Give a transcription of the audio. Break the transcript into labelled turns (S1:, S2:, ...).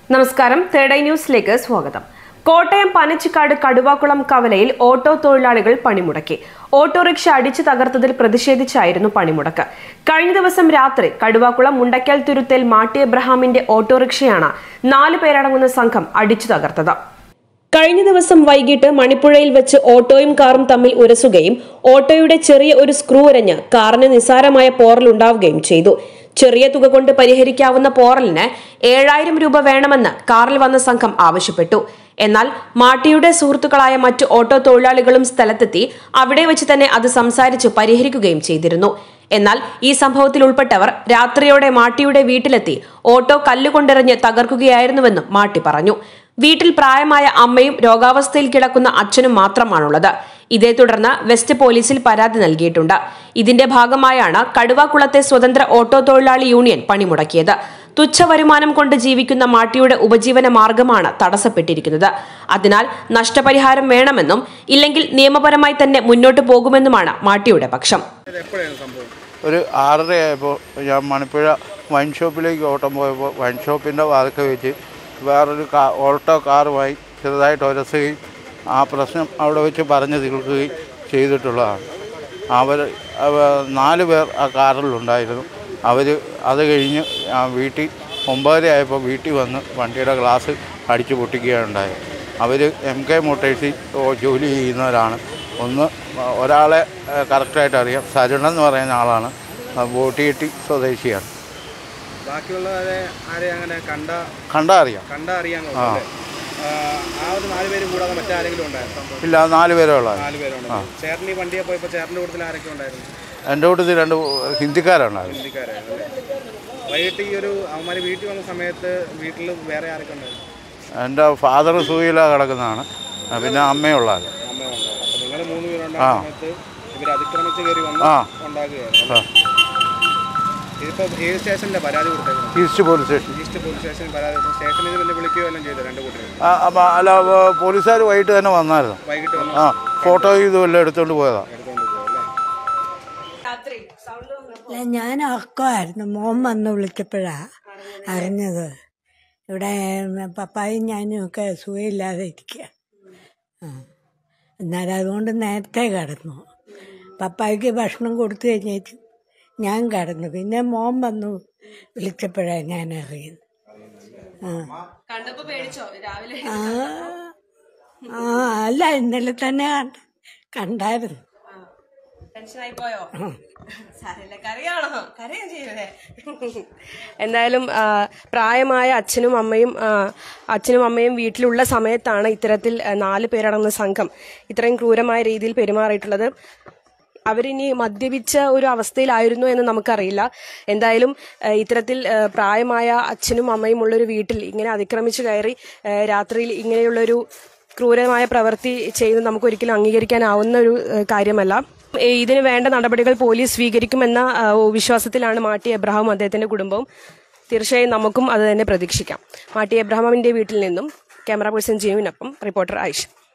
S1: നമസ്കാരം third eye ന്യൂസിലേക്ക് സ്വാഗതം കോട്ടയം പനച്ചിക്കാട് കടുവാക്കുളം കവലയിൽ ഓട്ടോ തൊഴിലാളികൾ പണിമുടക്കി ഓട്ടോറിക്ഷ അടിച്ചു തകർത്തതിൽ പ്രതിഷേധിച്ചായിരുന്നു പണിമുടക്ക് കഴിഞ്ഞ ദിവസം രാത്രി കടുവാക്കുളം മുണ്ടക്കൽ തുരുത്തേൽ മാട്ടി എബ്രഹാമിന്റെ ഓട്ടോറിക്ഷയാണ് നാല് പേരടങ്ങുന്ന സംഘം അടിച്ചു തകർത്തത് കഴിഞ്ഞ ദിവസം വൈകിട്ട് മണിപ്പുഴയിൽ വെച്ച് ഓട്ടോയും കാറും തമ്മിൽ ഉരസുകയും ഓട്ടോയുടെ ചെറിയ ഒരു സ്ക്രൂ ഉരഞ്ഞ് കാറിന് നിസാരമായ പോറലുണ്ടാവുകയും ചെയ്തു ചെറിയ തുക കൊണ്ട് പരിഹരിക്കാവുന്ന പോറലിന് ഏഴായിരം രൂപ വേണമെന്ന് കാറിൽ വന്ന സംഘം ആവശ്യപ്പെട്ടു എന്നാൽ മാട്ടിയുടെ സുഹൃത്തുക്കളായ മറ്റു ഓട്ടോ തൊഴിലാളികളും സ്ഥലത്തെത്തി അവിടെ വെച്ച് തന്നെ അത് സംസാരിച്ച് പരിഹരിക്കുകയും ചെയ്തിരുന്നു എന്നാൽ ഈ സംഭവത്തിൽ ഉൾപ്പെട്ടവർ രാത്രിയോടെ മാട്ടിയുടെ വീട്ടിലെത്തി ഓട്ടോ കല്ലുകൊണ്ടെറിഞ്ഞ് തകർക്കുകയായിരുന്നുവെന്നും മാട്ടി പറഞ്ഞു വീട്ടിൽ പ്രായമായ അമ്മയും രോഗാവസ്ഥയിൽ കിടക്കുന്ന അച്ഛനും മാത്രമാണുള്ളത് ഇതേ തുടർന്ന് വെസ്റ്റ് പോലീസിൽ പരാതി നൽകിയിട്ടുണ്ട് ഇതിന്റെ ഭാഗമായാണ് കടുവാക്കുളത്തെ സ്വതന്ത്ര ഓട്ടോ തൊഴിലാളി യൂണിയൻ പണിമുടക്കിയത് തുച്ഛ വരുമാനം കൊണ്ട് ജീവിക്കുന്ന മാട്ടിയുടെ ഉപജീവന മാർഗമാണ് തടസ്സപ്പെട്ടിരിക്കുന്നത് അതിനാൽ നഷ്ടപരിഹാരം വേണമെന്നും ഇല്ലെങ്കിൽ നിയമപരമായി തന്നെ മുന്നോട്ട് പോകുമെന്നുമാണ് മാട്ടിയുടെ പക്ഷം
S2: ഒരു ആറര ആയപ്പോൾ ഞാൻ മണിപ്പുഴ വൈൻ ഷോപ്പിലേക്ക് ഓട്ടം പോയപ്പോൾ വൈൻ ഷോപ്പിൻ്റെ വാതിൽക്ക വെച്ച് വേറൊരു കാ ഓൾട്ടോ കാറുമായി ചെറുതായിട്ട് ഉരസുകയും ആ പ്രശ്നം അവിടെ വെച്ച് പറഞ്ഞു തീർക്കുകയും ചെയ്തിട്ടുള്ളതാണ് അവർ അവ- നാല് പേർ ആ കാറിലുണ്ടായിരുന്നു അവർ അത് കഴിഞ്ഞ് ആ വീട്ടിൽ ഒമ്പതര ആയപ്പോൾ വീട്ടിൽ വന്ന് വണ്ടിയുടെ ഗ്ലാസ് അടിച്ചു പൊട്ടിക്കുകയുണ്ടായത് അവർ എം കെ മോട്ടേഴ്സിൽ ജോലി ചെയ്യുന്നവരാണ് ഒന്ന് ഒരാളെ കറക്റ്റായിട്ട് അറിയാം സരുൺ എന്ന് പറയുന്ന ആളാണ് ആ ബോട്ടിയെട്ടി സ്വദേശിയാണ്
S3: ബാക്കിയുള്ളവരെ ആരെ അങ്ങനെ കണ്ട
S2: കണ്ടാൽ അറിയാം
S3: കണ്ട അറിയാൻ ആ ഒരു നാല് പേര് കൂടാതെ മറ്റാരെങ്കിലും ഉണ്ടായിരുന്നു
S2: ഇല്ല നാല് പേരേ ഉള്ളത്
S3: നാല് പേരുണ്ട് ചേട്ടൻ ഈ വണ്ടിയെ പോയപ്പോൾ ചേട്ടൻ്റെ കൂട്ടത്തിൽ ആരൊക്കെ ഉണ്ടായിരുന്നു
S2: എൻ്റെ കൂട്ടത്തിൽ രണ്ട് ഹിന്ദിക്കാരുണ്ടായിരുന്നു
S3: ഹിന്ദിക്കാരായിരുന്നു അല്ലേ വൈകിട്ട് ഈ ഒരു അവന്മാർ വീട്ടിൽ വന്ന സമയത്ത് വീട്ടിൽ വേറെ ആരൊക്കെ ഉണ്ടായിരുന്നു
S2: എൻ്റെ ഫാദർ സൂയില കിടക്കുന്നതാണ് ആ, പിന്നെ അമ്മയുള്ളത്
S3: അമ്മ ഉണ്ടായിരുന്നു അപ്പോൾ നിങ്ങൾ മൂന്ന് പേരുണ്ടായ സമയത്ത് ഇവർ അതിക്രമിച്ച് കയറി വന്ന്
S2: ആ.
S3: ഉണ്ടാക്കുകയായിരുന്നു
S2: ആ.
S3: ഇതിപ്പോൾ ഏത് സ്റ്റേഷനിലെ പരാതി കൊടുത്തേക്കുന്നത്
S2: east police station
S3: east police സ്റ്റേഷനിൽ പരാതി കൊടുത്തു സ്റ്റേഷനിൽ ഇത് പിന്നെ വിളിക്കുകയോ എല്ലാം ചെയ്തു രണ്ട് കൂട്ടരും
S2: ആ, അപ്പം അല്ല പോലീസുകാർ വൈകിട്ട് തന്നെ വന്നായിരുന്നു
S3: വൈകിട്ട് വന്ന്
S2: ആ ഫോട്ടോ ഇതും എല്ലാം എടുത്തുകൊണ്ട് പോയതാണ്
S3: എടുത്തുകൊണ്ട് പോകും അല്ലേ
S4: അല്ല ഞാൻ ഉറക്കമായിരുന്നു മോൻ വന്ന് വിളിച്ചപ്പോഴാ അറിഞ്ഞത് ഇവിടെ പപ്പായും ഞാനും ഒക്കെ സുഖമില്ലാതെ ഇരിക്കുക ആ എന്നാലും അതുകൊണ്ട് നേരത്തെ കിടന്നു പപ്പായ്ക്ക് ഭക്ഷണം കൊടുത്തു കഴിഞ്ഞേച്ചു ഞാൻ കിടന്നു പിന്നെ മോൻ വന്നു വിളിച്ചപ്പോഴാണ് ഞാൻ അറിയുന്നത് ആ
S1: കണ്ടപ്പോ പേടിച്ചോ രാവിലെ
S4: ആ ആ അല്ല ഇന്നലെ തന്നെ കണ്ട കണ്ടായിരുന്നു
S1: ടെൻഷനായി പോയോ സാരമില്ല കരയാണോ കരയും ചെയ്യല്ലേ എന്തായാലും ആ, പ്രായമായ അച്ഛനും അമ്മയും ആ, അച്ഛനും അമ്മയും വീട്ടിലുള്ള സമയത്താണ് ഇത്തരത്തിൽ ആ, നാല് പേരടങ്ങുന്ന സംഘം ഇത്രയും ക്രൂരമായ രീതിയിൽ പെരുമാറിയിട്ടുള്ളത് അവരിനി മദ്യപിച്ച ഒരു അവസ്ഥയിലായിരുന്നു എന്ന് നമുക്കറിയില്ല എന്തായാലും ആ, ഇത്തരത്തിൽ ആ, പ്രായമായ അച്ഛനും അമ്മയും ഉള്ളൊരു വീട്ടിൽ ഇങ്ങനെ അതിക്രമിച്ചു കയറി ആ, രാത്രിയിൽ ഇങ്ങനെയുള്ളൊരു ക്രൂരമായ പ്രവൃത്തി ചെയ്യുന്നത് നമുക്ക് ഒരിക്കലും അംഗീകരിക്കാനാവുന്ന ഒരു ആ, കാര്യമല്ല ഏ, ഇതിന് വേണ്ട നടപടികൾ പോലീസ് സ്വീകരിക്കുമെന്ന ആ, വിശ്വാസത്തിലാണ് മാട്ടി എബ്രഹാമും അദ്ദേഹത്തിന്റെ കുടുംബവും തീർച്ചയായും നമുക്കും അത് തന്നെ പ്രതീക്ഷിക്കാം മാട്ടി എബ്രഹാമിന്റെ വീട്ടിൽ നിന്നും ക്യാമറ പേഴ്സൺ ജീവനൊപ്പം റിപ്പോർട്ടർ ആയിഷ